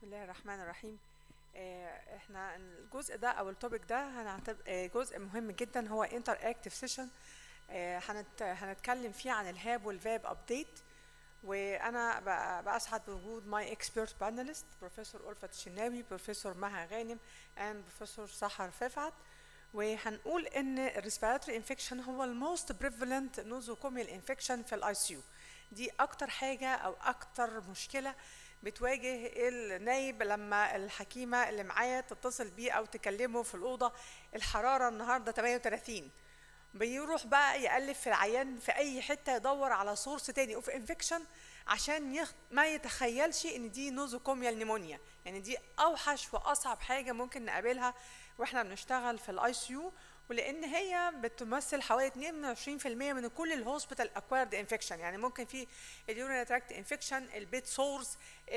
بسم الله الرحمن الرحيم آه، احنا الجزء ده او التوبيك ده هنعتبر جزء مهم جدا هو انتر اكتف سيشن هنتكلم فيه عن الهاب والفاب ابديت وانا ب- باسعد بوجود ماي اكسبيرت بانلست بروفيسور ألفت الشناوي بروفيسور مها غانم and بروفيسور سحر فافعت وهنقول ان الريسبيراتوري انفكشن هو الموست بريفالنت نوزوكوميال انفكشن في الاي سي يو دي اكتر حاجه او اكتر مشكله بتواجه النايب لما الحكيمه اللي معاه تتصل بيه او تكلمه في الاوضه الحراره النهارده 38 بيروح بقى يقلب في العيان في اي حته يدور على سورس تاني اوف انفكشن عشان يخ... ما يتخيلش ان دي نوزوكوميال نيمونيا يعني دي اوحش واصعب حاجه ممكن نقابلها واحنا بنشتغل في الاي سي يو ولان هي بتمثل حوالي 22% من كل الهوسبيتال اكوارد انفكشن يعني ممكن في اليورينري تراكت انفكشن البيت سورس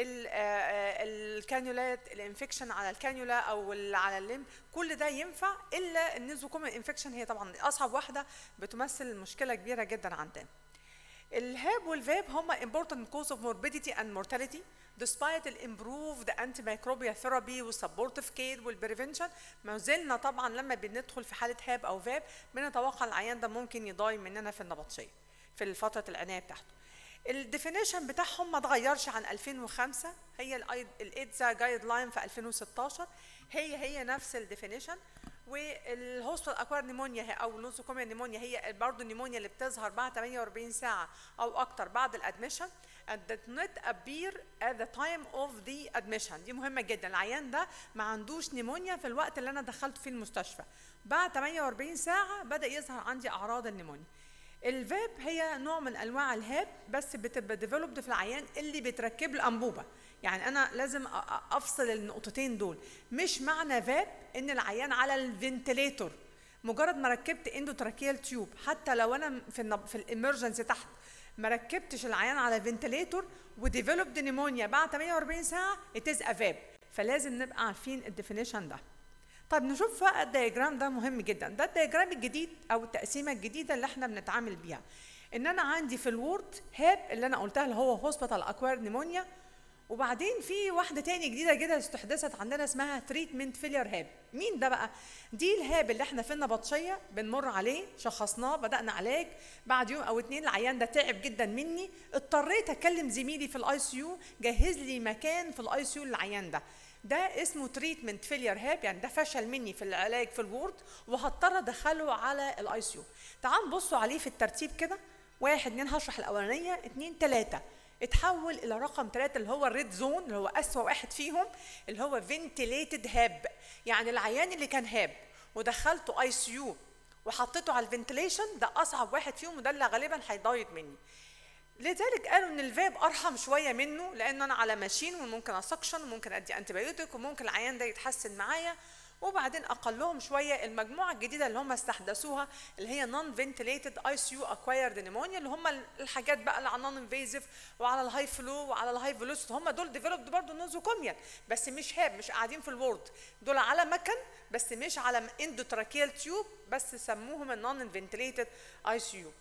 الكانيولات الانفكشن على الكانيولا او ال- على الليم كل ده ينفع الا النيزوكوميال انفكشن هي طبعا اصعب واحده بتمثل مشكله كبيره جدا عندنا الهاب والفاب هما important cause of morbidity and mortality despite ال improved antimicrobial therapy والsupportive care والprevention ما زلنا طبعا لما بندخل في حالة هاب أو فاب بنتوقع العيان ده ممكن يضاي مننا في النبطشية في فترة العناية بتاعته الديفينيشن بتاعهم ما اتغيرش عن 2005 هي الايدزا جايد لاين في 2016 هي هي نفس الديفينيشن والهوستال اكوار نيمونيا او نوزوكوميا نيمونيا هي برضه النيمونيا اللي بتظهر بعد 48 ساعه او اكتر بعد الادميشن and did not appear at the time of the admission دي مهمه جدا العيان ده ما عندوش نيمونيا في الوقت اللي انا دخلته فيه المستشفى بعد 48 ساعه بدا يظهر عندي اعراض النيمونيا الفاب هي نوع من انواع الهاب بس بتبقى ديفلوبد في العيان اللي بتركب له انبوبه يعني انا لازم أ- أ- افصل النقطتين دول مش معنى فاب ان العيان على الفنتليتور مجرد ما ركبت اندوتراكيال تيوب حتى لو انا في النب... في الامرجنسي تحت ما ركبتش العيان على فنتليتور وديفلوبد نيمونيا بعد 48 ساعه اتز افاب فلازم نبقى عارفين الديفينيشن ده طب نشوف بقى الدياجرام ده مهم جدا ده الدياجرام الجديد او التقسيمه الجديده اللي احنا بنتعامل بيها ان انا عندي في الوورد هاب اللي انا قلتها اللي هو هوسبيتال اكوير نيمونيا وبعدين في واحده تاني جديده كده استحدثت عندنا اسمها تريتمنت فيلير هاب مين ده بقى دي الهاب اللي احنا في النبطشيه بنمر عليه شخصناه بدانا علاج بعد يوم او اتنين العيان ده تعب جدا مني اضطريت اكلم زميلي في الاي سي يو جهز لي مكان في الاي سي يو للعيان ده ده اسمه تريتمنت فيلير هاب يعني ده فشل مني في العلاج في الوورد وهضطر ادخله على الاي سي يو تعالوا نبصوا عليه في الترتيب كده واحد اتنين هشرح الاولانيه اتنين تلاته اتحول الى رقم ثلاثة اللي هو الريد زون اللي هو اسوأ واحد فيهم اللي هو فنتليتد هاب يعني العيان اللي كان هاب ودخلته اي سي يو وحطيته على الفنتليشن ده اصعب واحد فيهم وده اللي غالبا هيضايق مني لذلك قالوا ان الفاب ارحم شويه منه لان انا على ماشين وممكن اسكشن وممكن ادي انتبيوتيك وممكن العيان ده يتحسن معايا وبعدين اقلهم شويه المجموعه الجديده اللي هم استحدثوها اللي هي نون فنتليتد اي سي يو اكوايرد نيمونيا اللي هم الحاجات بقى اللي على نون انفيزيف وعلى الهاي فلو وعلى الهاي فيلوسيتي هم دول ديفلوبد برضه نوزوكوميال بس مش هاب مش قاعدين في الورد دول على مكن بس مش على اندوتراكيال تيوب بس سموهم النون فنتليتد اي سي يو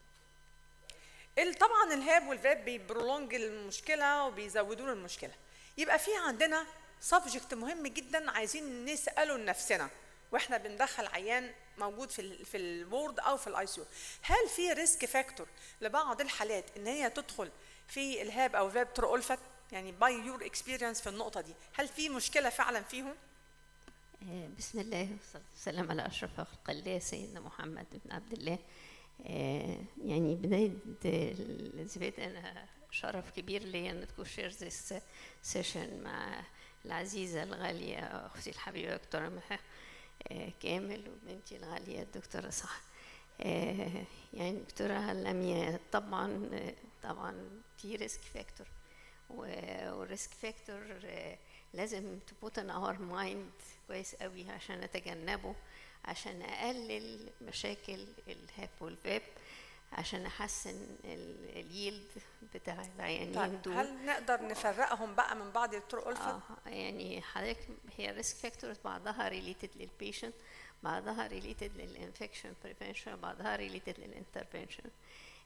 ال- طبعا الهاب والفاب بيبرولونج المشكله وبيزودوا له المشكله يبقى في عندنا سبجكت مهم جدا عايزين نساله لنفسنا واحنا بندخل عيان موجود في ال في الوورد او في الاي سي هل في ريسك فاكتور لبعض الحالات ان هي تدخل في الهاب او فاب ترو ألفت يعني باي يور اكسبيرينس في النقطه دي هل في مشكله فعلا فيهم آه، بسم الله والصلاة والسلام على أشرف خلق الله سيدنا محمد بن عبد الله آه، يعني بداية الزبيد أنا شرف كبير لي أن تكون شير ذس سيشن مع العزيزة الغالية أختي الحبيبة دكتورة مها آه، كامل وبنتي الغالية الدكتورة صح آه، يعني دكتورة لميا طبعا آه، طبعا في ريسك فاكتور والريسك فاكتور لازم تبوت ان اور مايند كويس قوي عشان اتجنبه عشان اقلل مشاكل الهاب والفاب عشان احسن اليلد بتاع العيانين طيب دول هل نقدر نفرقهم بقى من بعض الترو ألفت اه يعني حضرتك هي ريسك فاكتورز بعضها ريليتد للبيشنت بعضها ريليتد للانفكشن بريفنشن بعضها ريليتد للانترفنشن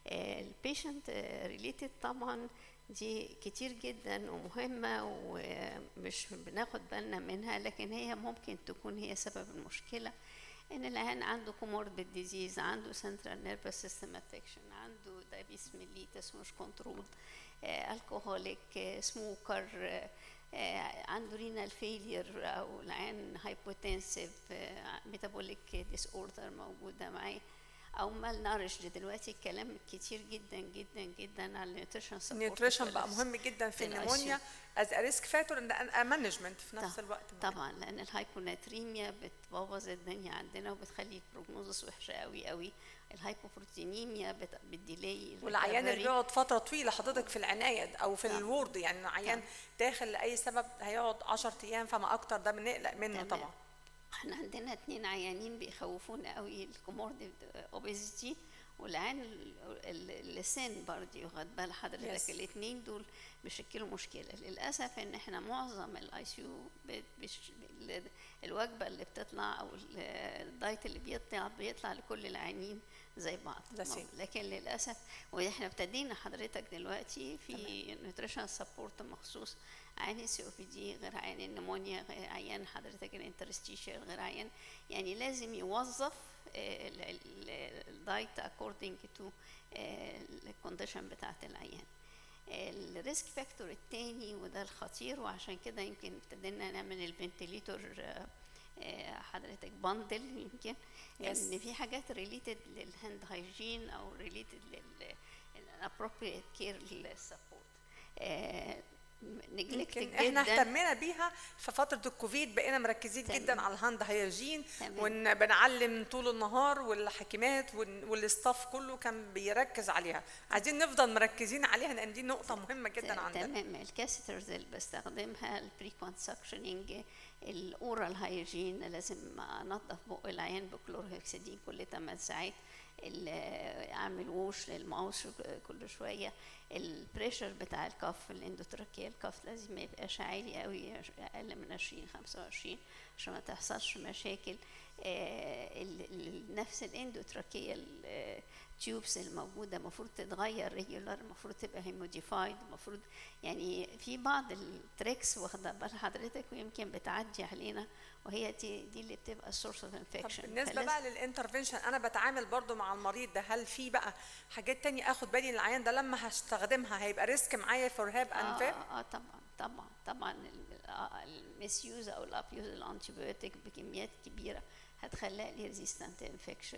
البيشنت ريليتد طبعا دي كتير جدا ومهمة ومش بناخد بالنا منها لكن هي ممكن تكون هي سبب المشكلة ان العيان عنده كوموربيد ديزيز عنده سنترال نيرفس سيستم افكشن عنده دايبيس ميليتس مش كنترول الكحوليك سموكر عنده رينال فيلير او العيان هايبوتنسيف ميتابوليك ديس اوردر موجوده معاه او مال نارشد دلوقتي الكلام كتير جدا جدا جدا على النيوتريشن النيوتريشن بقى مهم جدا في النمونيا از ريسك فاكتور ان مانجمنت في نفس الوقت طبعا لان الهايبوناتريميا بتبوظ الدنيا عندنا وبتخلي البروجنوزس وحشه قوي قوي الهايبوبروتينيميا بتديلي والعيان اللي بيقعد فتره طويله حضرتك في العنايه او في الورد يعني العيان داخل لاي سبب هيقعد 10 ايام فما اكتر ده بنقلق منه تمام. طبعا احنا عندنا اتنين عيانين بيخوفونا قوي الكومورد اوبيزيتي والعين اللسان برضه واخد بال حضرتك Yes. الاتنين دول بيشكلوا مشكله للاسف ان احنا معظم الاي سي يو الوجبه اللي بتطلع او ال- الدايت اللي بيطلع بيطلع لكل العيانين زي بعض ده سيم. لكن للاسف واحنا ابتدينا حضرتك دلوقتي في نيوتريشن سبورت مخصوص عيان السي او بي دي غير عيان النمونيا غير عيان حضرتك الانترستيشن غير عيان يعني لازم يوظف الدايت اكوردنج تو الكونديشن بتاعت العيان الريسك فاكتور التاني وده الخطير وعشان كده يمكن ابتدينا نعمل الفنتليتور حضرتك بندل يمكن Yes. ان في حاجات ريليتد للهاند هايجين او ريليتد للابروبريت كير للسبورت نجلكت يمكن احنا جدا اهتمينا بيها في فتره الكوفيد بقينا مركزين تمام. جدا على الهاند هيجين تمام. وبنعلم طول النهار والحكيمات وال- والاستاف كله كان بيركز عليها عايزين نفضل مركزين عليها لان دي نقطه مهمه جدا عندنا تمام الكاسيترز اللي بستخدمها البري كونسكشننج الاورال هايجين لازم انضف بق العيان بكلورهكسيدين كل 8 ساعات ال- اعمل ووش للماوس كل شويه البريشر بتاع الكف الاندوتراكيال الكف لازم ما يبقاش عالي قوي اقل من 20 25 عشان ما تحصلش مشاكل آه، ال- ال- نفس الاندوتراكيال تيوبس الموجوده المفروض تتغير ريجولار المفروض تبقى هيموديفايد المفروض يعني في بعض التريكس واخده بال حضرتك ويمكن بتعدي علينا وهي دي دي اللي بتبقى السورس اوف طب انفكشن بالنسبه بقى للانترفنشن انا بتعامل برضو مع المريض ده هل في بقى حاجات تانية اخد بالي إن العيان ده لما هستخدمها هيبقى ريسك معايا فور هاب اه اند فاب اه آه، طبعا طبعا طبعا المس يوز او الاب يوز الانتيبيوتيك بكميات كبيره هتخلق لي ريزيستنت انفكشن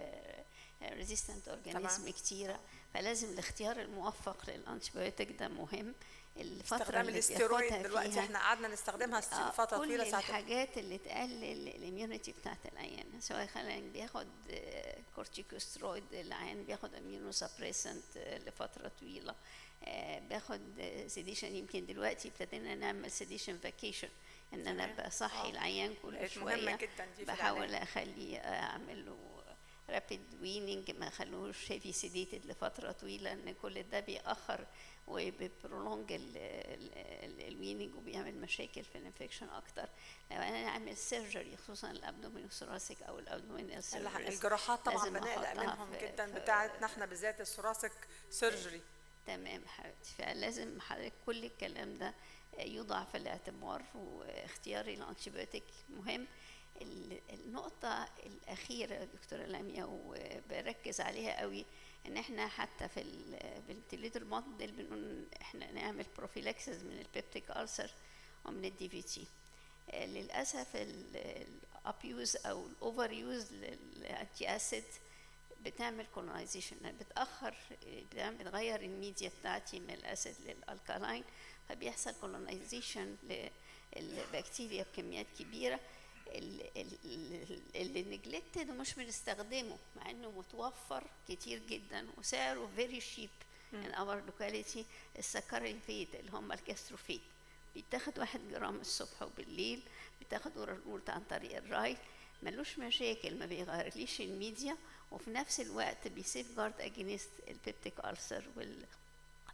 ريزيستنت اورجانيزم كتيره فلازم الاختيار الموفق للانتيبيوتيك ده مهم الفتره استخدام اللي الاستيرويد بياخدها دلوقتي فيها احنا قعدنا نستخدمها آه، فتره كل طويله ساعه الحاجات اللي تقلل الاميونيتي بتاعت العيان سواء خلال بياخد كورتيكوسترويد العيان بياخد اميونو سبريسنت لفتره طويله آه، باخد سيديشن يمكن دلوقتي ابتدينا نعمل سيديشن فاكيشن ان انا تمام. بصحي آه. العيان كل بقت مهمة شويه جدا دي في بحاول العلاج. اخليه اعمل له رابيد ويننج ما خلوش هيفي سيديتد لفتره طويله ان كل ده بيأخر وبيبرولونج الويننج وبيعمل مشاكل في الانفكشن اكتر لو انا اعمل سيرجري خصوصا الابدومين الثوراسيك او الابدومين الجراحات طبعا لازم بنقلق أحطها منهم في- جدا في- بتاعتنا احنا بالذات الثوراسيك سيرجري تمام حبيبتي فلازم حضرتك كل الكلام ده يوضع في الاعتبار واختياري الانتيبيوتيك مهم ال- النقطة الأخيرة يا دكتورة لميا وبركز عليها قوي إن إحنا حتى في الفنتليتر موديل بنقول إحنا نعمل بروفيلاكسس من البيبتيك ألسر ومن الدي في تي للأسف الأبيوز أو الأوفر يوز للأنتي أسيد بتعمل كولونايزيشن بتاخر بتعمل- بتغير الميديا بتاعتي من الاسيد للالكالاين فبيحصل كولونايزيشن للبكتيريا بكميات كبيره ال- ال- ال- اللي نجلكتد ومش بنستخدمه مع انه متوفر كتير جدا وسعره فيري شيب ان اور لوكاليتي السكريفيت اللي هم الكاستروفيت بيتاخد واحد جرام الصبح وبالليل بتاخد اورال عن طريق الراي ملوش مشاكل ما بيغيرليش الميديا وفي نفس الوقت بيسيف جارد اجينست البيبتيك ألسر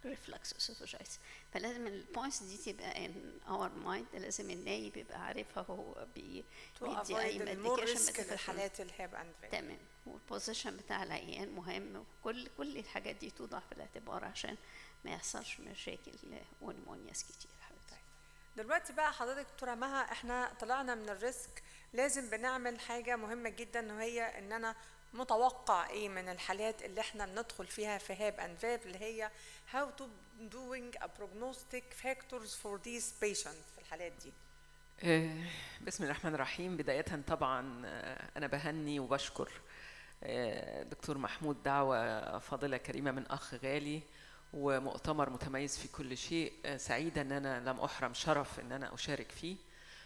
ريفلكس اسوفاجايتس فلازم البوينتس دي تبقى ان اور مايند لازم النايب يبقى عارفها هو بي to بيدي avoid اي المور ميديكيشن ريسك في الحالات الهاب اند فيب تمام والبوزيشن بتاع العيان مهم وكل كل الحاجات دي توضع في الاعتبار عشان ما يحصلش مشاكل ونمونياس كتير حبيبتي دلوقتي بقى حضرتك دكتوره مها احنا طلعنا من الريسك لازم بنعمل حاجه مهمه جدا وهي ان انا متوقع ايه من الحالات اللي احنا بندخل فيها في هاب اند فاب اللي هي how to doing a prognostic factors for these patients في الحالات دي آه، بسم الله الرحمن الرحيم بداية طبعا آه، أنا بهني وبشكر آه، دكتور محمود دعوة فاضلة كريمة من أخ غالي ومؤتمر متميز في كل شيء آه، سعيدة أن أنا لم أحرم شرف أن أنا أشارك فيه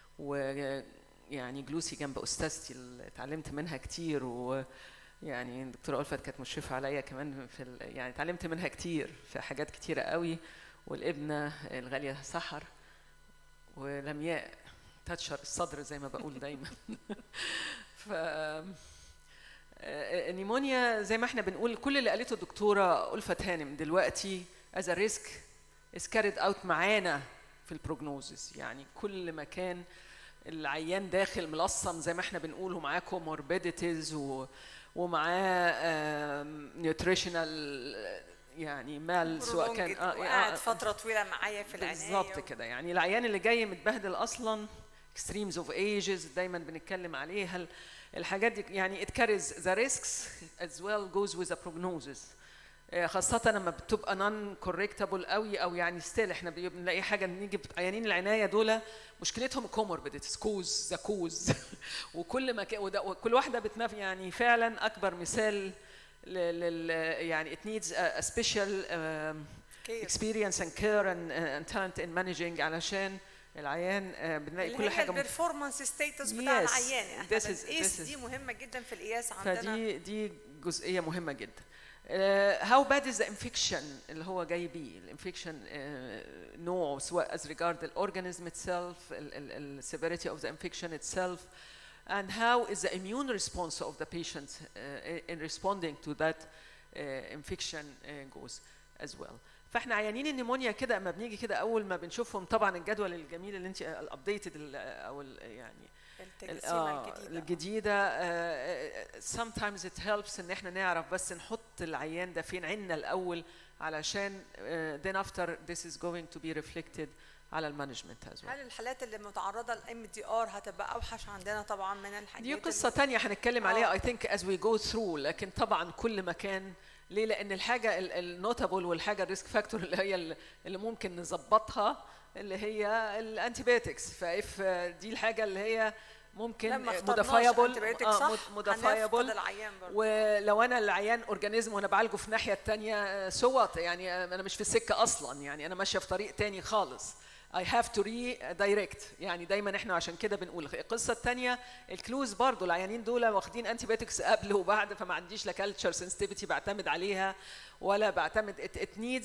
ويعني جلوسي جنب أستاذتي اللي اتعلمت منها كتير و يعني دكتورة ألفت كانت مشرفة عليا كمان في ال- يعني اتعلمت منها كتير في حاجات كتيرة قوي والابنة الغالية سحر ولمياء تتشر الصدر زي ما بقول دايما ف آه، النيمونيا زي ما احنا بنقول كل اللي قالته الدكتوره ألفت هانم دلوقتي از ريسك از كاريد اوت معانا في البروجنوزس يعني كل ما كان العيان داخل ملصم زي ما احنا بنقول ومعاه كوموربيديتيز ومعاه نيوتريشنال يعني مال سواء كان prolonged وقعد فتره طويله معايا في العنايه بالظبط كده يعني العيان اللي جاي متبهدل اصلا extremes of ages دايما بنتكلم عليه هل الحاجات دي يعني it carries the risks as well goes with the prognosis آه، خاصة لما بتبقى نون كوركتابل قوي او يعني ستيل احنا بي- بنلاقي حاجة نيجي عيانين العناية دول مشكلتهم كوموربيديتيز كوز ذا كوز وكل ما كان وده- وكل واحدة بتنف يعني فعلا اكبر مثال لل لل- يعني it needs a, a special um, كير. experience and care and, uh, and talent in managing علشان العيان uh, بنلاقي اللي كل هي حاجه م- البرفورمانس ستيتس بتاع Yes. العيان يعني احنا This is- بنقيس this is- دي مهمه جدا في القياس عندنا فدي دي جزئيه مهمه جدا هاو باد از ذا انفكشن اللي هو جاي بيه الانفكشن نوعه سواء as regard the organism itself ال severity of the infection itself and how is the immune response of the patient uh, in responding to that uh, infection uh, goes as well فاحنا عيانين النيمونيا كده اما بنيجي كده اول ما بنشوفهم طبعا الجدول الجميل اللي انت الابديتد او ال- يعني التجسيمه آه، الجديده الجديدة آه، آه، sometimes it helps ان احنا نعرف بس نحط العيان ده فين عنا الاول علشان آه، then after this is going to be reflected على المانجمنت as well هل الحالات اللي متعرضه للام دي ار هتبقى اوحش عندنا طبعا من الحاجات دي اللي- قصة تانية هنتكلم آه. عليها I think as we go through لكن طبعا كل مكان ليه لأن الحاجة النوتابل والحاجة الريسك فاكتور اللي هي ال- اللي ممكن نظبطها اللي هي الانتيبيوتكس فاف دي الحاجة اللي هي ممكن لما موديفايبل موديفايبل صح هنفقد موديفايبل العيان برضه ولو انا العيان اورجانيزم وانا بعالجه في الناحيه الثانيه سوات يعني آه، انا مش في السكه اصلا يعني انا ماشيه في طريق تاني خالص I have to redirect يعني دايما احنا عشان كده بنقول القصه الثانيه الكلوز برضو العيانين دول واخدين انتي بايوتكس قبل وبعد فما عنديش لا كالتشر سنسيتيفيتي بعتمد عليها ولا بعتمد it, it needs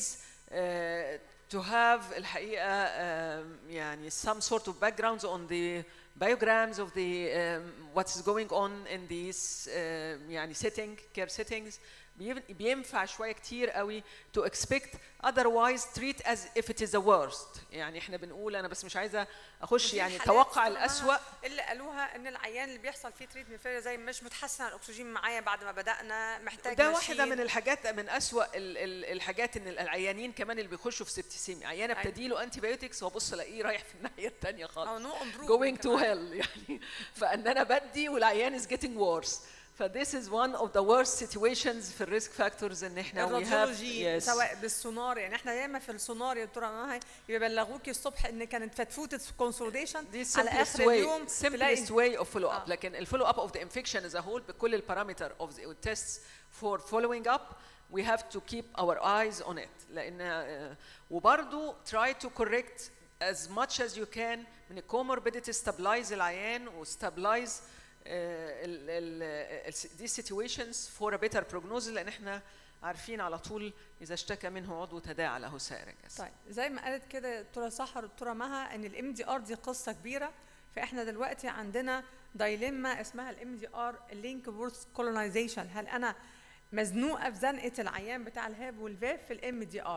uh, to have الحقيقه um, يعني some sort of backgrounds on the biograms of the um, what's going on in these uh, يعني setting care settings بيف- بينفع شويه كتير قوي to expect otherwise treat as if it is the worst يعني احنا بنقول انا بس مش عايزه اخش ودي يعني حالات توقع كلها الاسوأ اللي قالوها ان العيان اللي بيحصل فيه تريتمنت فيلير زي مش متحسن الاكسجين معايا بعد ما بدانا محتاج ده ماشين. واحده من الحاجات من اسوأ ال- ال- الحاجات ان العيانين كمان اللي بيخشوا في سبتيسيميا عيان أيوة. ابتدي له انتي بايوتكس وابص الاقيه رايح في الناحيه الثانيه خالص او نو going to hell يعني فان انا بدي والعيان is getting worse ف this is one of the worst situations في الريسك فاكتورز ان احنا we have الراديولوجي yes. سواء بالسونار يعني احنا دايما في السونار يا دكتوره مها يبلغوكي الصبح ان كانت فتفوته كونسوليشن دي على simplest اخر way اليوم تلاقي simplest way of follow up آه. لكن الفولو اب of the infection as a whole بكل البارامتر of the tests for following up we have to keep our eyes on it لان آه، وبرضو try to correct as much as you can من الكوموربيديتي stabilize العيان وstabilize ال ال these situations for a better prognosis لان احنا عارفين على طول اذا اشتكى منه عضو تداعى له سائر الجسد طيب زي ما قالت كده الدكتوره سحر الدكتوره مها ان الام دي ار دي قصه كبيره فاحنا دلوقتي عندنا دايليما اسمها الام دي ار اللينك بورث كولونايزيشن هل انا مزنوقه في زنقه العيان بتاع الهاب والفاف في الام دي ار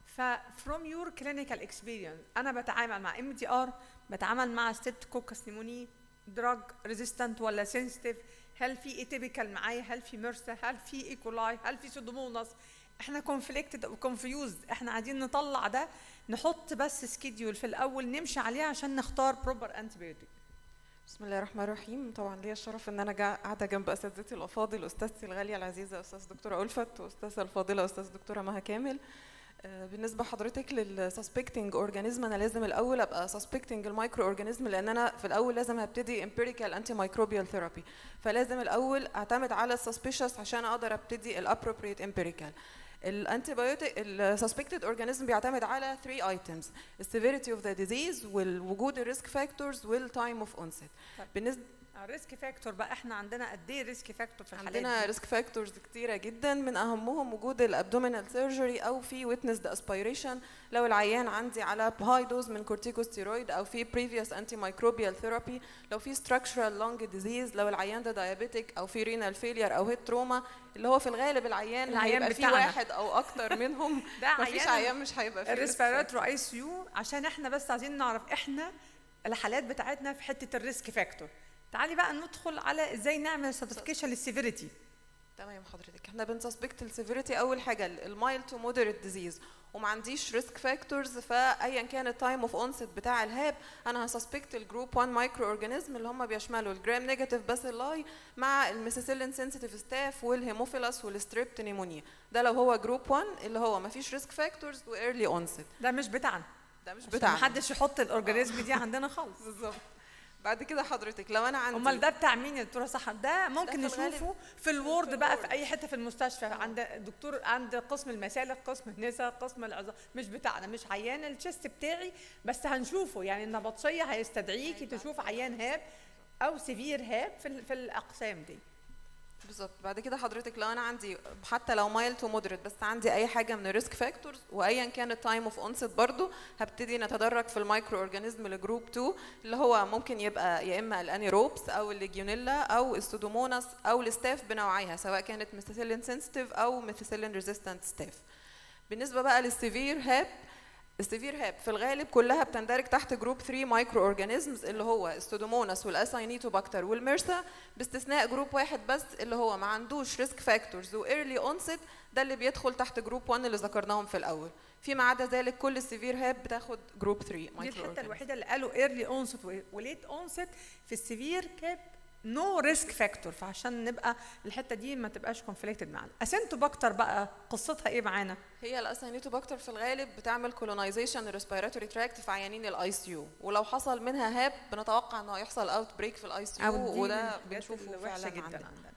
ف from your clinical experience انا بتعامل مع ام دي ار بتعامل مع ستريبتوكوكس نيموني دراج ريزيستنت ولا سنسيتيف هل في ايتيبيكال معايا هل في ميرسا هل في ايكولاي هل في سودوموناس احنا كونفليكتد او كونفيوزد احنا عايزين نطلع ده نحط بس سكيدول في الاول نمشي عليه عشان نختار بروبر انتيبيوتيك بسم الله الرحمن الرحيم طبعا ليا الشرف ان انا جا- قاعده جنب اساتذتي الافاضل استاذتي الغاليه العزيزه استاذ دكتوره الفت واستاذه الفاضله استاذ دكتوره مها كامل آه، بالنسبه حضرتك للسسبكتنج اورجانيزم انا لازم الاول ابقى سسبكتنج المايكرو اورجانيزم لان انا في الاول لازم هبتدي امبيريكال انتي مايكروبيال ثيرابي فلازم الاول اعتمد على السسبيشس عشان اقدر ابتدي الابروبريت امبيريكال الانتي بايوتيك السسبكتد اورجانيزم بيعتمد على 3 ايتمز السيفيريتي اوف ذا ديزيز والوجود الريسك فاكتورز والتايم اوف اونست طب. بالنسبه الريسك فاكتور بقى احنا عندنا قد ايه ريسك فاكتور في الحالات عندنا دي؟ ريسك فاكتورز كتيره جدا من اهمهم وجود الابدومينال سيرجري او في ويتنس اسبيريشن لو العيان عندي على هاي دوز من كورتيكوستيرويد او في بريفيوس انتي مايكروبيال ثيرابي لو في ستراكشرال لونج ديزيز لو العيان ده دايابيتك او في رينال فيلير او هيد تروما اللي هو في الغالب العيان العيان هيبقى في بتاعنا. واحد او اكتر منهم ده مفيش عيان عيان مش هيبقى فيه risk factor. الريسبيراتوري اي سي يو عشان احنا بس عايزين نعرف احنا الحالات بتاعتنا في حته الريسك فاكتور تعالي بقى ندخل على ازاي نعمل سيرتيفيكيشن للسيفيريتي تمام حضرتك احنا بنسسبكت السيفيريتي اول حاجه المايل تو مودريت ديزيز وما عنديش ريسك فاكتورز فايا كان التايم اوف اونست بتاع الهاب انا هسسبكت الجروب 1 مايكرو اورجانيزم اللي هم بيشملوا الجرام نيجاتيف باسيلاي مع الميسيسيلين سنسيتيف ستاف والهيموفيلاس والستريبت نيمونيا ده لو هو جروب 1 اللي هو ما فيش ريسك فاكتورز وايرلي اونست ده مش بتاعنا ده مش بتاعنا بتاعنا محدش يحط الاورجانيزم دي عندنا خالص بالظبط بعد كده حضرتك لو انا عندي امال ده بتاع مين يا دكتوره سحر ده ممكن في الغالب نشوفه في الوورد بقى في اي حته في المستشفى عند دكتور عند قسم المسالك قسم النساء قسم العظام مش بتاعنا مش عيان الشيست بتاعي بس هنشوفه يعني النبطشيه هيستدعيكي تشوف عيان هاب او سيفير هاب في ال- في الاقسام دي بالظبط بعد كده حضرتك لو انا عندي حتى لو مايل تو مودريت بس عندي اي حاجه من الريسك فاكتورز وايا كان التايم اوف اونست برضو هبتدي نتدرج في المايكرو اورجانيزم لجروب 2 اللي هو ممكن يبقى يا اما الانيروبس او الليجيونيلا او السودوموناس او الستاف بنوعيها سواء كانت ميثيسيلين سنسيتيف او ميثيسيلين ريزيستنت ستاف بالنسبه بقى للسيفير هاب السيفير هاب في الغالب كلها بتندرج تحت جروب 3 مايكرو اورجانيزمز اللي هو السودوموناس والاساينيتوباكتر والميرسا باستثناء جروب واحد بس اللي هو ما عندوش ريسك فاكتورز وايرلي اونست ده اللي بيدخل تحت جروب 1 اللي ذكرناهم في الاول فيما عدا ذلك كل السيفير هاب بتاخد جروب 3 دي مايكرو الحته الوحيده اللي قالوا ايرلي اونست وليت اونست في السيفير كاب نو ريسك فاكتور فعشان نبقى الحته دي ما تبقاش كونفليكتد معانا اسنتوباكتر بقى قصتها ايه معانا هي الاساينيتوباكتر في الغالب بتعمل كولونايزيشن الريسبيراتوري تراكت في عيانين الاي سي يو ولو حصل منها هاب بنتوقع انه هيحصل اوت بريك في الاي سي أو يو دي من وده الحاجات بنشوفه الوحشة فعلا جدا عندنا عندنا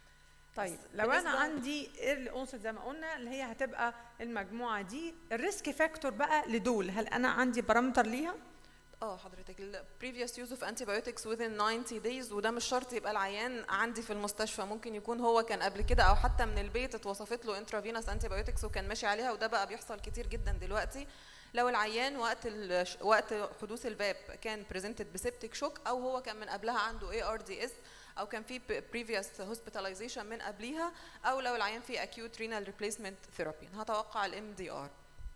طيب بس لو انا بالنسبة- عندي ايرلي اونست زي ما قلنا اللي هي هتبقى المجموعه دي الريسك فاكتور بقى لدول هل انا عندي بارامتر ليها اه حضرتك ال previous use of antibiotics within 90 days وده مش شرط يبقى العيان عندي في المستشفى ممكن يكون هو كان قبل كده او حتى من البيت اتوصفت له intravenous antibiotics وكان ماشي عليها وده بقى بيحصل كتير جدا دلوقتي لو العيان وقت ال وقت حدوث الفاب كان presented بسبتك شوك او هو كان من قبلها عنده ARDS او كان في previous hospitalization من قبليها او لو العيان في acute renal replacement therapy هتوقع الام دي ار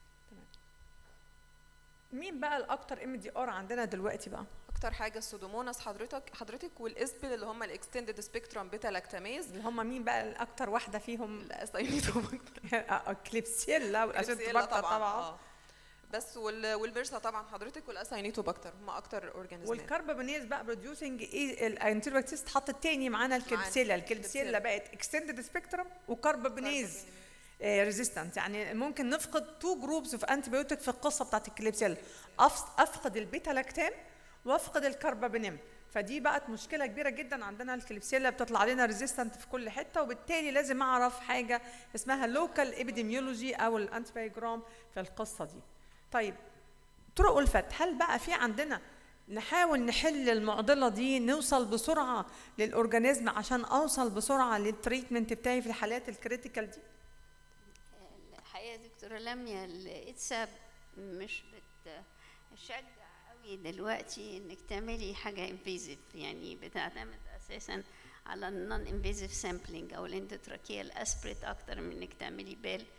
مين بقى الاكتر ام دي ار عندنا دلوقتي بقى اكتر حاجه السودوموناس حضرتك حضرتك والاسبل اللي هم الاكستندد سبيكترم بيتا لاكتاميز اللي هم مين بقى الاكتر واحده فيهم الاساينيتوباكتر كليبسيلا والاسنتوباكتر طبعا آه. بس وال والبرسا طبعا حضرتك والاساينيتوباكتر هم اكتر اورجانيزمات والكربابينيز بقى بروديوسنج ايه الانتيباكتيز اتحط التاني معانا الكليبسيلا الكليبسيلا الكليبسيلا. بقت اكستندد سبيكترم وكربابينيز ريزيستنت يعني ممكن نفقد تو جروبز اوف انتيبيوتيك في القصه بتاعت الكليبسيلا أفس- افقد البيتا لاكتام وافقد الكربابينيم فدي بقت مشكله كبيره جدا عندنا الكليبسيلا بتطلع لنا ريزيستنت في كل حته وبالتالي لازم اعرف حاجه اسمها لوكال ابيديميولوجي او الانتيبيوجرام في القصه دي طيب طرق الفت هل بقى في عندنا نحاول نحل المعضله دي نوصل بسرعه للاورجانيزم عشان اوصل بسرعه للتريتمنت بتاعي في الحالات الكريتيكال دي الحقيقه دكتوره لميا الاتساب مش بتشجع قوي دلوقتي انك تعملي حاجه انفيزيف يعني بتعتمد اساسا على النون انفيزيف سامبلينج او الاندوتراكيال اسبريت اكتر من انك تعملي بال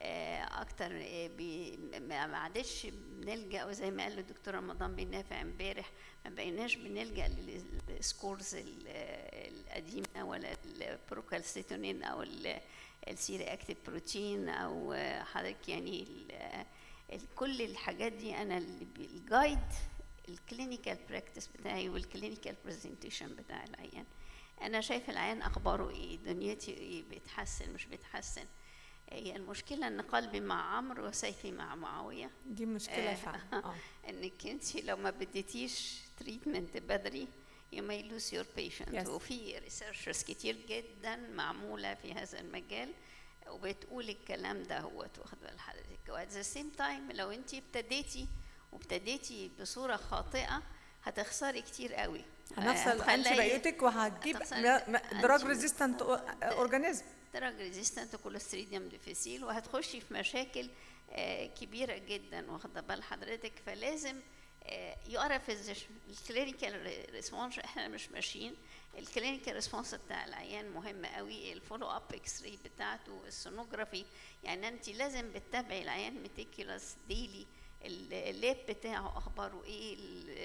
آه، اكتر آه، بي- ما ما عادش بنلجا زي ما قال الدكتور رمضان بن نافع امبارح ما بقيناش بنلجا للسكورز ال- القديمه ولا البروكالسيتونين او ال- السيري اكتيف بروتين او آه، حضرتك يعني ال- ال- كل الحاجات دي انا اللي بي- الجايد الكلينيكال براكتس بتاعي والكلينيكال برزنتيشن بتاع العيان انا شايفه العيان اخباره ايه دنيتي ايه بيتحسن مش بيتحسن هي المشكله ان قلبي مع عمرو وسيفي مع معاويه دي مشكله آه. فعلا اه انك انت لو ما بديتيش تريتمنت بدري you may lose your patient Yes. وفي ريسيرشز كتير جدا معموله في هذا المجال وبتقول الكلام ده هو واخد بال حضرتك وات ذا سيم تايم لو انت ابتديتي وابتديتي بصوره خاطئه هتخسري كتير قوي هنفصل هتخلي- انتي بايوتيك وهتجيب هتخسري دراج anti- ريزيستنت اورجانيزم دراج ريزيستنت كوليستريديوم ديفيسيل وهتخشي في مشاكل آه، كبيره جدا واخده بال حضرتك فلازم آه، يعرف الكلينيكال ريسبونس احنا مش ماشيين الكلينيكال ريسبونس بتاع العيان مهم قوي الفولو اب اكس راي بتاعته السونوجرافي يعني انت لازم بتتابعي العيان ميتيكولاس ديلي اللاب بتاعه اخباره ايه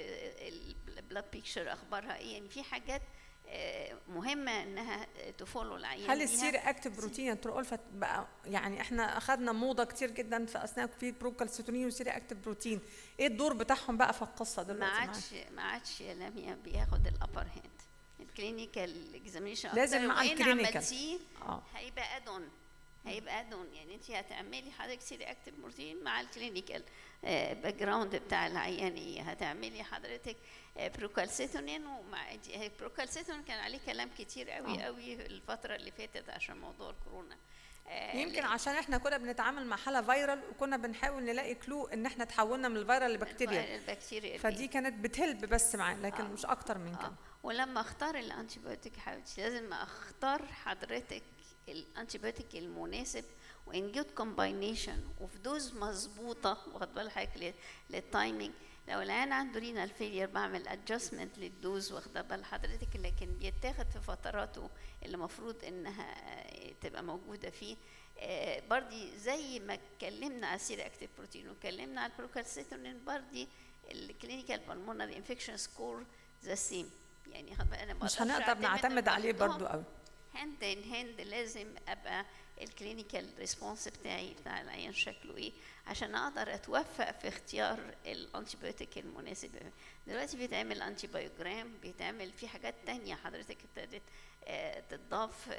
البلاد بيكتشر اخبارها ايه يعني في حاجات آه، مهمه انها تفولو العيان هل بيها. السيري اكتيف بروتين الترولفت بقى يعني احنا اخذنا موضه كتير جدا في اثناء في بروكالسيتونين وسيري اكتيف بروتين ايه الدور بتاعهم بقى في القصه ما دلوقتي معاك؟ عادش ما عادش يا لميا بياخد الابر هاند الكلينيكال اكزامينشن لازم مع الكلينيكال. عملتيه اه هيبقى ادون هيبقى ادون يعني انت هتعملي حضرتك سيري اكتيف بروتين مع الكلينيكال باك جراوند بتاع العيان ايه هتعملي حضرتك بروكالسيتونين ومع دي- بروكالسيتونين كان عليه كلام كتير قوي آه. قوي الفتره اللي فاتت عشان موضوع الكورونا آه، يمكن لأن- عشان احنا كنا بنتعامل مع حاله فيرال وكنا بنحاول نلاقي كلو ان احنا تحولنا من الفيرال لبكتيريا البكتيريا فدي كانت بتهلب بس معاه لكن آه. مش اكتر من كده آه. ولما اختار الانتيبيوتيك يا حبيبتي لازم اختار حضرتك الانتيبيوتيك المناسب وان جود كومباينيشن وفي دوز مظبوطه واخد بال حضرتك للتايمينج لو العيان عنده رينال فيلير بعمل ادجستمنت للدوز واخده بال حضرتك لكن بيتاخد في فتراته اللي المفروض انها آه، تبقى موجوده فيه آه، برضي زي ما اتكلمنا على السيري اكتيف بروتين واتكلمنا على البروكالسيتونين برضي الكلينيكال بالمونري انفكشن سكور ذا سيم يعني خد بالك انا ما مش بقدرش هنقدر أعتمد نعتمد عليه لوحدهم. برضو قوي هاند ان هاند لازم ابقى الكلينيكال ريسبونس بتاعي بتاع العيان شكله ايه عشان اقدر اتوفق في اختيار الانتيبيوتيك المناسب دلوقتي بيتعمل انتي بايوجرام بيتعمل في حاجات تانية حضرتك ابتدت آه، تضاف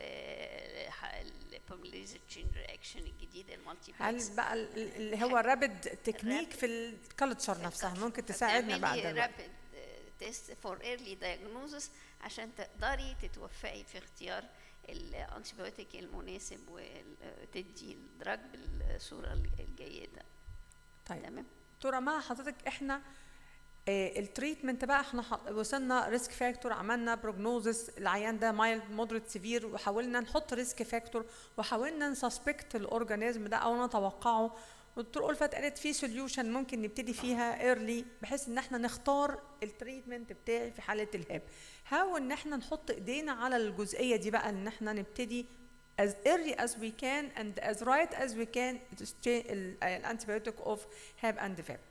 البوميليز تشين رياكشن الجديد المالتي هل بقى ال- ال- اللي هو الرابد تكنيك في الكالتشر نفسها ممكن تساعدنا بعد الوقت رابid تيست فور ايرلي دايجنوزس عشان تقدري تتوفقي في اختيار الانتيبيوتيك المناسب وتدي الدراج بالصوره الجيده طيب تمام دكتوره مع حضرتك احنا آه، التريتمنت بقى احنا ح- وصلنا ريسك فاكتور عملنا بروجنوزس العيان ده مايلد مودريت سيفير وحاولنا نحط ريسك فاكتور وحاولنا نسسبكت الاورجانيزم ده او نتوقعه والدكتور ألفت قالت في سوليوشن ممكن نبتدي فيها ايرلي بحيث ان احنا نختار التريتمنت بتاعي في حاله الهاب هاو ان احنا نحط ايدينا على الجزئيه دي بقى ان احنا نبتدي as early as we can and as right as we can to stay ال- الانتيبيوتيك of HAB and VAB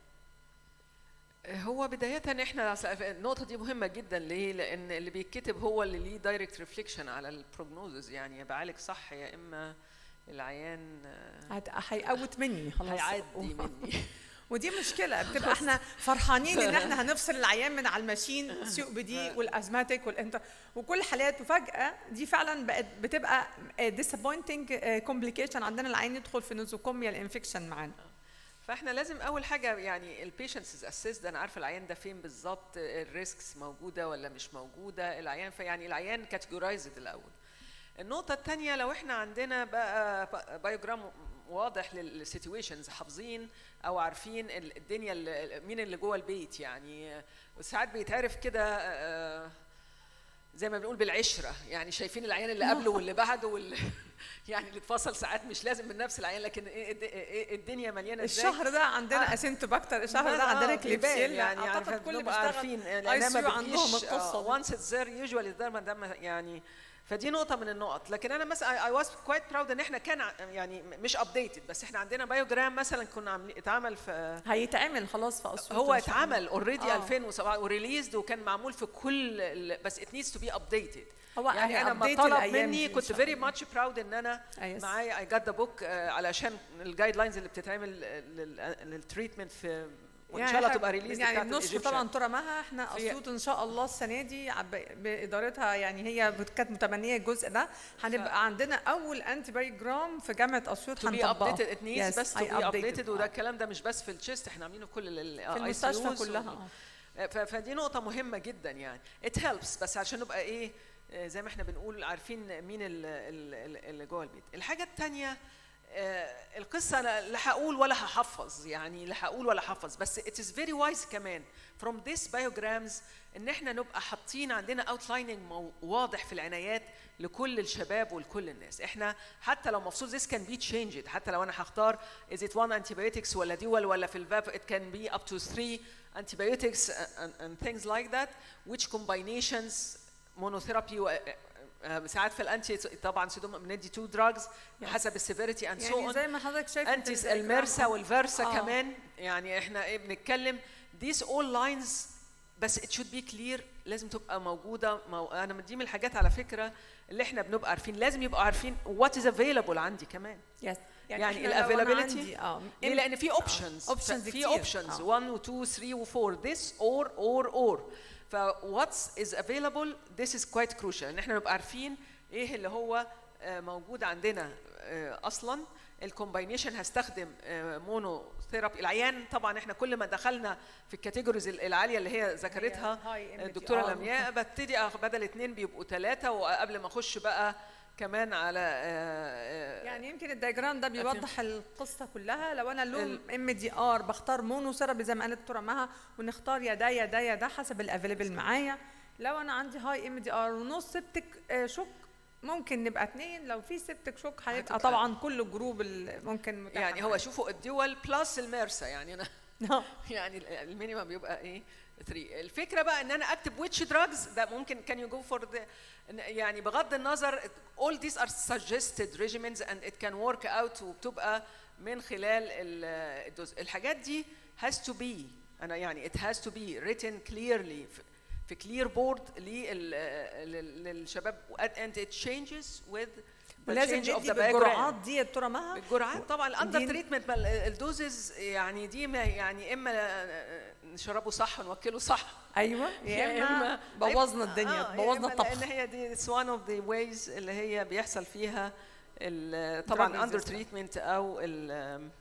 هو بداية احنا النقطة دي مهمة جدا ليه؟ لأن اللي بيتكتب هو اللي ليه دايركت ريفليكشن على البروجنوزز يعني يا بعالج صح يا إما العيان آه، هت- هيقوت مني خلاص هيعدي مني ودي مشكله بتبقى احنا فرحانين ان احنا هنفصل العيان من على الماشين السي او بي دي والازماتيك والانتر وكل حالات وفجاه دي فعلا بقت بتبقى ديسابوينتنج كومبليكيشن عندنا العيان يدخل في نوزوكوميال انفكشن معانا فاحنا لازم اول حاجه يعني البيشنتس اسيس ده انا عارفه العيان ده فين بالظبط الريسكس موجوده ولا مش موجوده العيان فيعني العيان كاتيجورايزد الاول النقطه الثانيه لو احنا عندنا بقى بايوجرام واضح للسيتويشنز حافظين او عارفين ال- الدنيا اللي مين اللي جوه البيت يعني ساعات بيتعرف كده آه، زي ما بنقول بالعشره يعني شايفين العيان اللي قبله واللي بعده واللي يعني اللي اتفصل ساعات مش لازم من نفس العيان لكن إيه الد- إيه الدنيا مليانه ازاي الشهر ده عندنا آه. اسينتوباكتر الشهر ده آه، عندنا بيبان كليبسيلا يعني اعتقد عارفة كل اللي بنبقى بيشتغل عارفين اي لأنها سي ما عندهم بتجيش القصه دي. وانس اتس ذير يوجوالي ده ما دام يعني فدي نقطه من النقط لكن انا مثلا اي واز كويت براود ان احنا كان ع- يعني مش ابديتد بس احنا عندنا بايوجرام مثلا كنا عاملين اتعمل في هيتعمل خلاص في اسيوط هو إن شاء الله. اتعمل اوريدي آه. 2007 وريليزد وكان معمول في كل ال- بس ات نيدز تو بي ابديتد هو يعني انا ما هيupdate طلب الأيام مني دي إن كنت شاء فيري الله. ماتش براود ان انا Yes. معايا اي جات ذا بوك علشان الجايد لاينز اللي بتتعمل للتريتمنت في وان شاء الله إحنا- تبقى ريليز يعني بنشكر طبعا ترى مها احنا في- اسيوط ان شاء الله السنه دي عب- بادارتها يعني هي بت- كانت متبنيه الجزء ده هنبقى عندنا اول انتي بايوجرام في جامعه اسيوط تو بي هنطبقه ابديتد ات نيدز Yes, بس تو بي هي updated. ابديتد وده آه. الكلام ده مش بس في الشيست احنا عاملينه في كل ال في المستشفى ICUs و- كلها آه. ف- فدي نقطة مهمة جدا يعني it helps بس عشان نبقى ايه آه، زي ما احنا بنقول عارفين مين ال- ال- ال- اللي جوه البيت. الحاجة التانية آه، القصة أنا لا هقول ولا هحفظ يعني لا هقول ولا هحفظ بس it is very wise كمان from this biograms ان احنا نبقى حاطين عندنا outlining مو- واضح في العنايات لكل الشباب ولكل الناس احنا حتى لو مفروض this can be changed حتى لو انا هختار is it one antibiotics ولا dual ولا في الفاب it can be up to three antibiotics and, and things like that which combinations monotherapy و, آه، ساعات في الانتي طبعا سيدوم بندي two drugs حسب السيفيريتي and so يعني on زي ما حضرتك شايف انتيس في الدياجرام. المرسا والفرسا آه. كمان يعني احنا ايه بنتكلم these all lines بس it should be clear لازم تبقى موجوده مو... انا دي من الحاجات على فكره اللي احنا بنبقى عارفين لازم يبقوا عارفين what is available عندي كمان Yes. يعني إحنا لو أنا الافيلابيلتي عندي- اه ليه لان في اوبشنز options في كتير. اوبشنز آه. 1 و 2 و 3 و 4 this or or or ف what's is available this is quite crucial ان احنا نبقى عارفين ايه اللي هو آه، موجود عندنا آه، اصلا الكومباينيشن هستخدم مونو ثيرابي العيان طبعا احنا كل ما دخلنا في الكاتيجوريز العاليه اللي هي ذكرتها هاي MDR. الدكتوره لمياء ببتدي أخ- بدل اثنين بيبقوا ثلاثه وقبل ما اخش بقى كمان على آه، آه، يعني يمكن الدياجرام ده بيوضح القصه كلها لو انا لون ام دي ار بختار مونو ثيرابي زي ما قالت دكتوره مها ونختار يا ده يا ده يا ده حسب الافيلبل معايا لو انا عندي هاي ام دي ار ونص سبتك آه، شوك ممكن نبقى اثنين لو في سبتك شوك هيبقى هتبقى- طبعا كل الجروب اللي ممكن متاحة يعني هو معايا. شوفوا الدول بلس الميرسا يعني انا آه. يعني المينيمم بيبقى ايه 3 الفكره بقى ان انا اكتب which drugs ده ممكن can you go for the يعني بغض النظر all these are suggested regimens and it can work out وبتبقى من خلال ال- الدوز الحاجات دي has to be انا يعني it has to be written clearly في- في clear board لل- لل- للشباب and it changes with the ولازم change of ندي the background. بالجرعات دي يا دكتوره مها الجرعات طبعا الاندر دي- تريتمنت الدوزز يعني دي ما يعني اما نشربه صح ونوكله صح ايوه يا اما بوظنا الدنيا آه، يا بوظنا إما الطبخ لان هي دي اتس وان اوف ذا ويز اللي هي بيحصل فيها ال- طبعا Drug اندر resistance. تريتمنت او ال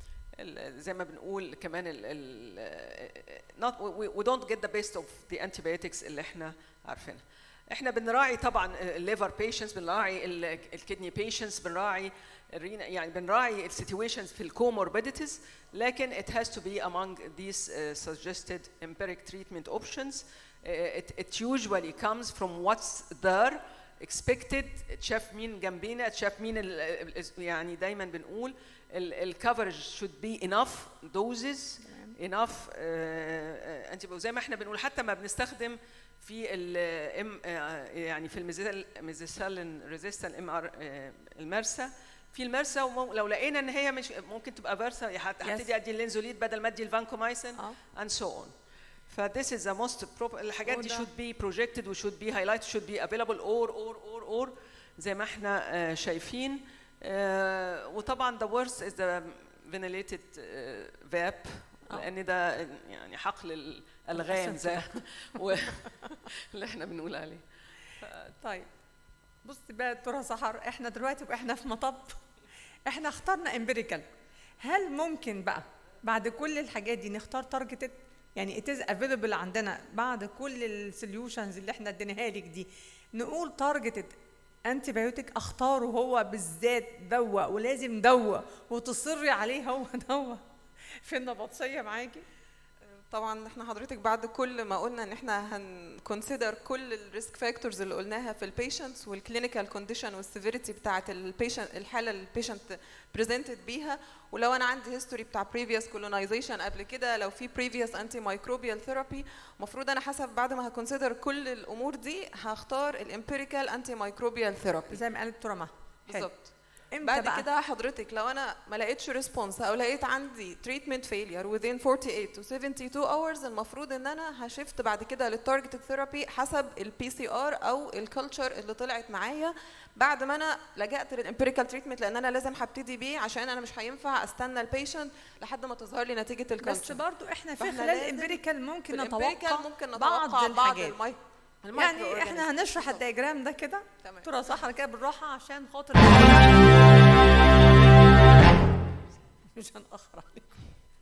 ال- زي ما بنقول كمان ال ال not we, we don't get the best of the antibiotics اللي احنا عارفينها احنا بنراعي طبعا الليفر بيشنتس بنراعي الكدني بيشنتس بنراعي الرينا يعني بنراعي السيتويشنز في الكوموربيديتيز لكن it has to be among these uh, suggested empiric treatment options uh, it, it usually comes from what's there expected اتشاف مين جنبينا اتشاف مين ال ال يعني دايما بنقول الكفرج should be enough doses enough انت زي ما احنا بنقول حتى ما بنستخدم في ال M- آه، يعني في الميزيل ميزيسالين ريزيستنت ام ار المرسى في المرسى ومو- لو لقينا ان هي مش ممكن تبقى فيرسا هبتدي ادي اللينزوليد بدل ما ادي الفانكومايسين اه and so on. ف this is the most proper الحاجات دي وده- should be projected و should be highlighted should be available or or or or زي ما احنا آه، شايفين آه، وطبعا the worst is the ventilated آه، vap آه. لان ده يعني حقل الالغام زي و- اللي احنا بنقول عليه طيب بص بقى يا دكتوره سحر احنا دلوقتي واحنا في مطب احنا اخترنا امبيريكال هل ممكن بقى بعد كل الحاجات دي نختار تارجتد يعني اتز افيلبل عندنا بعد كل السوليوشنز اللي احنا اديناها لك دي نقول تارجتد انتي بايوتيك اختاره هو بالذات دواء ولازم دواء وتصري عليه هو دواء في النبطشيه معاكي طبعا احنا حضرتك بعد كل ما قلنا ان احنا هنكونسيدر كل الريسك فاكتورز اللي قلناها في البيشنتس والكلينيكال كونديشن والسيفيريتي بتاعه البيشنت الحاله اللي البيشنت بريزنتد بيها ولو انا عندي هيستوري بتاع بريفيوس كولونايزيشن قبل كده لو في بريفيوس انتي مايكروبيال ثيرابي المفروض انا حسب بعد ما هكونسيدر كل الامور دي هختار الامبيريكال انتي مايكروبيال ثيرابي زي ما قالت دكتوره مها حلو. بالظبط امتى بعد بقى؟ كده حضرتك لو انا ما لقيتش ريسبونس او لقيت عندي تريتمنت فيلير within 48 to 72 hours المفروض ان انا هشفت بعد كده للتارجت ثيرابي حسب البي سي ار او الكالتشر اللي طلعت معايا بعد ما انا لجأت للامبيريكال تريتمنت لان انا لازم هبتدي بيه عشان انا مش هينفع استنى البيشنت لحد ما تظهر لي نتيجه بس الكالتشر برضو احنا في فاحنا خلال لازم الامبيريكال في ممكن الامبيريكال نتوقع ممكن بعض نتوقع بعض الحاجات الماي يعني احنا هنشرح الدياجرام ده كده تمام. دكتوره صحرا كده بالراحه عشان خاطر مش هنأخر عليكم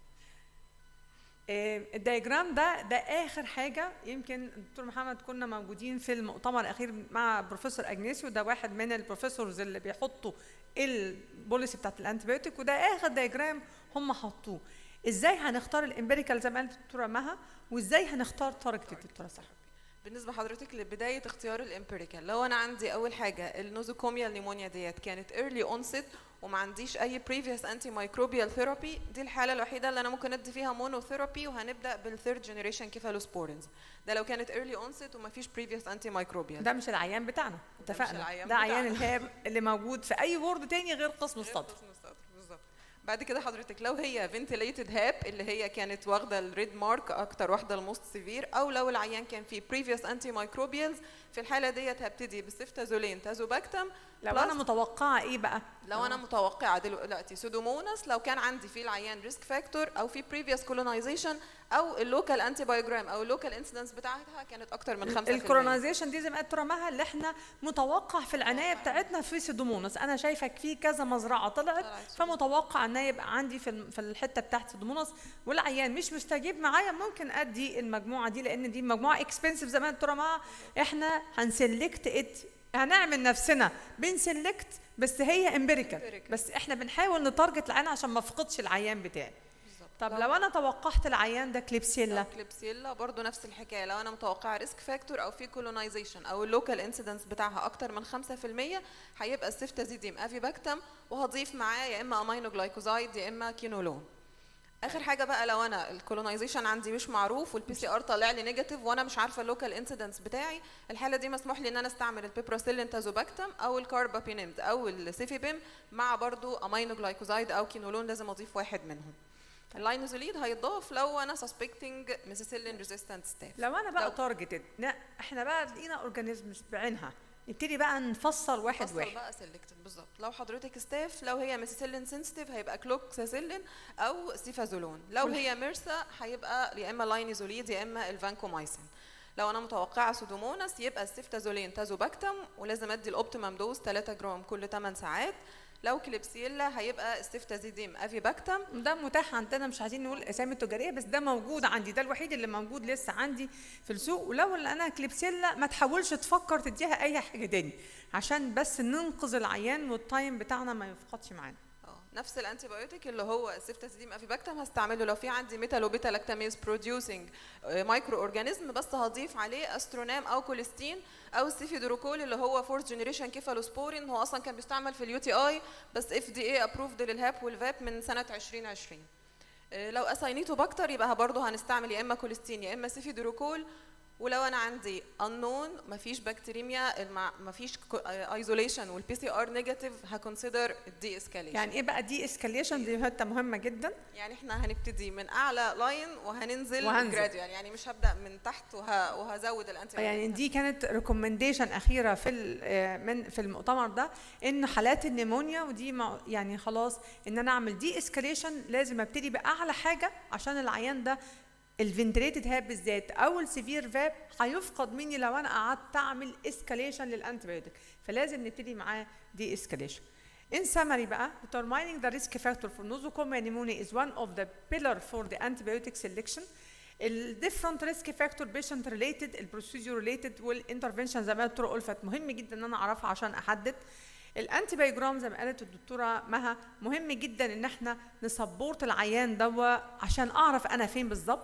آه، الدياجرام ده ده اخر حاجه يمكن دكتور محمد كنا موجودين في المؤتمر الاخير مع بروفيسور اجنيسيو ده واحد من البروفيسورز اللي بيحطوا البوليسي بتاعت الانتيبيوتيك وده اخر دياجرام هم حطوه ازاي هنختار الامبيريكال زي ما قالت الدكتوره مها وازاي هنختار تارجت الدكتوره صح بالنسبه لحضرتك لبدايه اختيار الامبيريكال لو انا عندي اول حاجه النوزوكوميال نيمونيا ديت كانت ايرلي اونست وما عنديش اي بريفيوس انتي مايكروبيال ثيرابي دي الحاله الوحيده اللي انا ممكن ادي فيها مونو ثيرابي وهنبدا بالثيرد جنريشن كيفالوسبورينز ده لو كانت ايرلي اونست وما فيش بريفيوس انتي مايكروبيال ده مش العيان بتاعنا اتفقنا العيان ده عيان بتاعنا. الهاب اللي موجود في اي وورد تاني غير قسم الصدر بالظبط بعد كده حضرتك لو هي فنتيليتد هاب اللي هي كانت واخده الريد مارك اكتر واحده الموست سيفير او لو العيان كان فيه بريفيوس انتي مايكروبيالز في الحاله ديت هبتدي بسيفتازولين تازوباكتم لو plus انا متوقعه ايه بقى لو انا متوقعه دلوقتي سودوموناس لو كان عندي في العيان ريسك فاكتور او في بريفيوس كولونايزيشن او اللوكال انتي بايوجرام او اللوكال انسيدنس بتاعتها كانت اكتر من 5% الكولونايزيشن دي زي ما قالت دكتوره مها اللي احنا متوقع في العنايه بتاعتنا في سيدومونس انا شايفه في كذا مزرعه طلعت طلعت فمتوقع ان يبقى عندي في الم- في الحته بتاعت سيدومونس والعيان مش مستجيب معايا ممكن ادي المجموعه دي لان دي مجموعه اكسبنسيف زي ما قالت دكتوره مها احنا هنسلكت ات هنعمل نفسنا بنسلكت بس هي امبيريكال Empirical. بس احنا بنحاول نتارجت العيان عشان ما افقدش العيان بتاعي بالظبط. طب لو انا توقعت العيان ده كليبسيلا لو كليبسيلا برضو نفس الحكايه لو انا متوقعه ريسك فاكتور او في كولونايزيشن او اللوكال انسيدنس بتاعها اكتر من 5% هيبقى السيفتازيديم افيباكتم وهضيف معاه يا اما امينو جلايكوزايد يا اما كينولون اخر حاجه بقى لو انا الكولونايزيشن عندي مش معروف والبي سي ار طالع لي نيجاتيف وانا مش عارفه اللوكال انسيدنس بتاعي الحاله دي مسموح لي ان انا استعمل البيبروسيلين تازوباكتم او الكاربابينيمد او السيفيبيم مع برضو امينو جلايكوزايد او كينولون لازم اضيف واحد منهم اللاينوزوليد هيتضاف لو انا سسبكتنج ميسيسيلين ريزيستنت ستاف لو انا بقى لو- تارجتد احنا بقى لقينا اورجانيزمز بعينها نبتدي بقى نفصل واحد فصل واحد بقى سيلكتد بالظبط لو حضرتك ستاف لو هي ميسيسيلين سنسيتيف هيبقى كلوكساسيلين او سيفازولون لو هي ميرسا هيبقى يا اما لاينيزوليد يا اما الفانكومايسين لو انا متوقعه سودوموناس يبقى السيفتازولين تازوباكتم ولازم ادي الاوبتيمم دوز 3 جرام كل 8 ساعات لو كليبسيلا هيبقى السيفتازيديم افيباكتم ده متاح عندنا مش عايزين نقول اسامي تجاريه بس ده موجود عندي ده الوحيد اللي موجود لسه عندي في السوق ولو اللي انا كليبسيلا ما تحاولش تفكر تديها اي حاجه تاني عشان بس ننقذ العيان والتايم بتاعنا ما يفقدش معانا اه نفس الانتي بايوتيك اللي هو السيفتازيديم افيباكتم هستعمله لو في عندي ميتال وبيتا لاكتاميز بروديوسنج مايكرو اورجانيزم بس هضيف عليه استرونام او كوليستين او السيفيدروكول اللي هو فورث جنريشن كيفالوسبورين هو اصلا كان بيستعمل في اليو تي اي بس اف دي اي ابروفد للهاب والفاب من سنه 2020 آه، لو اساينيتو باكتر يبقى برضه هنستعمل يا اما كوليستين يا اما سيفيدروكول ولو انا عندي unknown مفيش بكتيريميا المع- مفيش ايزوليشن والبي سي ار نيجاتيف هكونسيدر الدي اسكاليشن يعني ايه بقى دي اسكاليشن دي حته مهمه جدا يعني احنا هنبتدي من اعلى لاين وهننزل وهنزل. جراديوال يعني مش هبدا من تحت وه... وهزود الانتي يعني دي كانت ريكومنديشن اخيره في ال- آه، من في المؤتمر ده ان حالات النيمونيا ودي مع- يعني خلاص ان انا اعمل دي اسكاليشن لازم ابتدي باعلى حاجه عشان العيان ده الفنتريتد هاب بالذات او السيفير فاب هيفقد مني لو انا قعدت اعمل اسكاليشن للانتيبيوتيك فلازم نبتدي معاه دي اسكاليشن In summary بقى, determining the risk factor for nosocomial pneumonia is one of the pillar for the antibiotic selection. ال different risk factor patient related, ال procedure related والintervention زي ما قالت الدكتوره ألفت مهم جدا ان انا اعرفها عشان احدد. الانتي بايجرام زي ما قالت الدكتوره مها مهم جدا ان احنا نسبورت العيان دوا عشان اعرف انا فين بالظبط.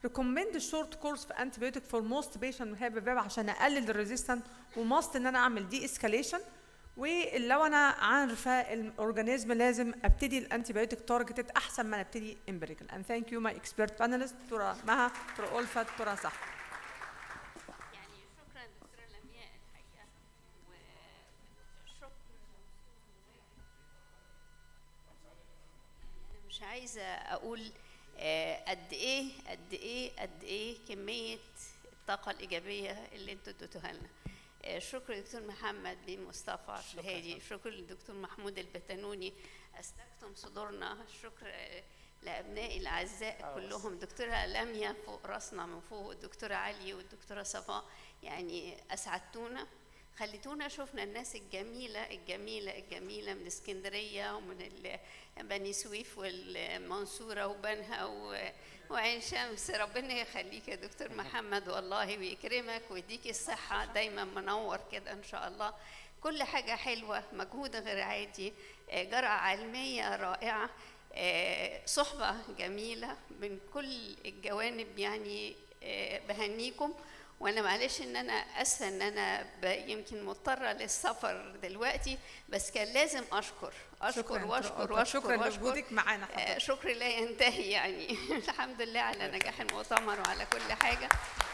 recommend short course في antibiotic for most patient who have a VAB عشان اقلل الريزيستنت وماست ان انا اعمل دي اسكاليشن ولو انا عارفه الاورجانيزم لازم ابتدي الانتيبيوتيك تارجتد احسن ما ابتدي امبريكال and thank you my expert panelist دكتوره مها دكتوره ألفت دكتوره صح يعني شكرا دكتورة لمياء الحقيقة وشكرا أنا مش عايزة أقول آه، قد إيه قد إيه قد إيه كمية الطاقة الإيجابية اللي أنتوا اديتوها لنا آه، شكر دكتور محمد بن مصطفى الهادي شكر للدكتور محمود البتنوني أسلكتم صدورنا شكر آه، لأبنائي الأعزاء كلهم دكتورة لميا فوق راسنا من فوق والدكتورة علي والدكتورة صفاء يعني أسعدتونا خليتونا شفنا الناس الجميلة الجميلة الجميلة من اسكندرية ومن ال- بني سويف والمنصورة وبنها و- وعين شمس ربنا يخليك يا دكتور محمد والله ويكرمك ويديك الصحة دايما منور كده إن شاء الله كل حاجة حلوة مجهود غير عادي آه، جرعة علمية رائعة آه، صحبة جميلة من كل الجوانب يعني آه، بهنيكم وانا معلش ان انا اسفه ان انا ب- يمكن مضطره للسفر دلوقتي بس كان لازم اشكر اشكر شكراً واشكر دكتورة واشكر شكرا واشكر لوجودك معانا آه، حضرتك. شكر لا ينتهي يعني الحمد لله على نجاح المؤتمر وعلى كل حاجه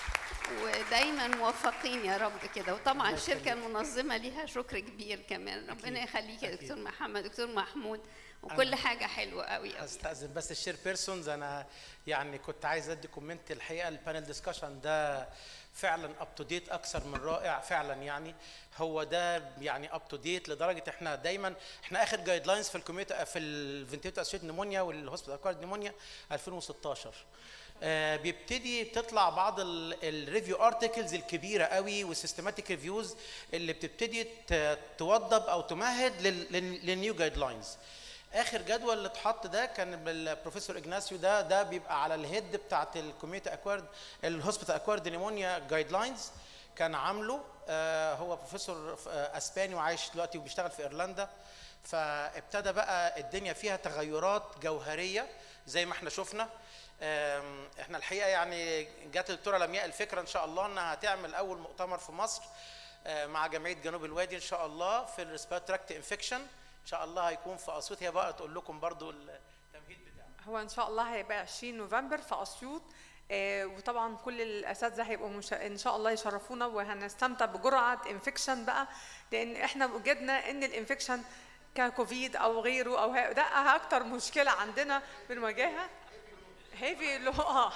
ودايما موفقين يا رب كده وطبعا الشركه المنظمه ليها شكر كبير كمان ربنا يخليك يا دكتور محمد دكتور محمود وكل حاجه حلوه قوي قوي استاذن بس الشير بيرسونز انا يعني كنت عايز ادي كومنت الحقيقه البانل ديسكشن ده فعلا اب تو ديت اكثر من رائع فعلا يعني هو ده يعني اب تو ديت لدرجه احنا دايما احنا اخر جايد لاينز في الكوميوتا في الفنتيوتا اسيد نيمونيا والهوسبيتال اكوارد نيمونيا 2016 آه، بيبتدي تطلع بعض الريفيو ارتكلز الكبيره قوي والسيستماتيك ريفيوز اللي بتبتدي ت- توضب او تمهد لل- لل- للنيو جايد لاينز اخر جدول اللي اتحط ده كان بالبروفيسور اجناسيو ده ده بيبقى على الهيد بتاعت الكوميوتا اكوارد الهوسبيتال اكوارد نيمونيا جايد لاينز كان عامله آه، هو بروفيسور ف- آه، اسباني وعايش دلوقتي وبيشتغل في ايرلندا فابتدى بقى الدنيا فيها تغيرات جوهريه زي ما احنا شفنا آم، احنا الحقيقه يعني جات الدكتوره لمياء الفكره ان شاء الله انها هتعمل اول مؤتمر في مصر آه، مع جمعيه جنوب الوادي ان شاء الله في الريسبيرت تراكت انفكشن ان شاء الله هيكون في اسيوط هي بقى تقول لكم برضو التمهيد بتاعه هو ان شاء الله هيبقى 20 نوفمبر في اسيوط آه، وطبعا كل الاساتذه هيبقوا مش... ان شاء الله يشرفونا وهنستمتع بجرعه انفكشن بقى لان احنا وجدنا ان الانفكشن ككوفيد او غيره او ه- ده اكتر مشكله عندنا بنواجهها هيفي اللي هو اه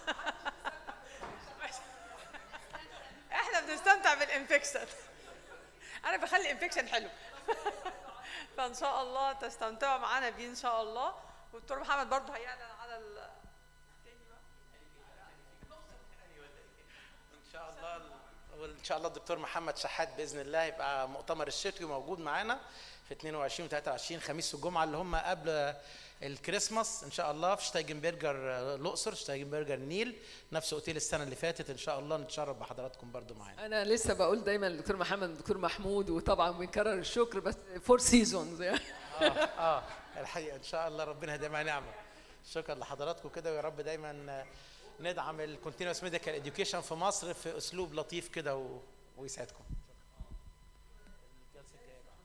احنا بنستمتع بالانفكشن انا بخلي الانفكشن حلو فان شاء الله تستمتعوا معانا بيه ان شاء الله والدكتور محمد برضه هيعلن على ال ان شاء الله وان شاء الله الدكتور محمد شحات باذن الله يبقى مؤتمر الشتوي موجود معانا في 22 و 23 خميس والجمعه اللي هم قبل الكريسماس ان شاء الله في شتايجنبرجر آه، الاقصر شتايجنبرجر النيل نفس اوتيل السنه اللي فاتت ان شاء الله نتشرف بحضراتكم برضو معانا انا لسه بقول دايما للدكتور محمد والدكتور محمود وطبعا بنكرر الشكر بس فور سيزونز يعني اه اه الحقيقه ان شاء الله ربنا يديمها نعمه شكرا لحضراتكم كده ويا رب دايما آه، ندعم الكونتينوس ميديكال اديوكيشن في مصر في اسلوب لطيف كده و... ويسعدكم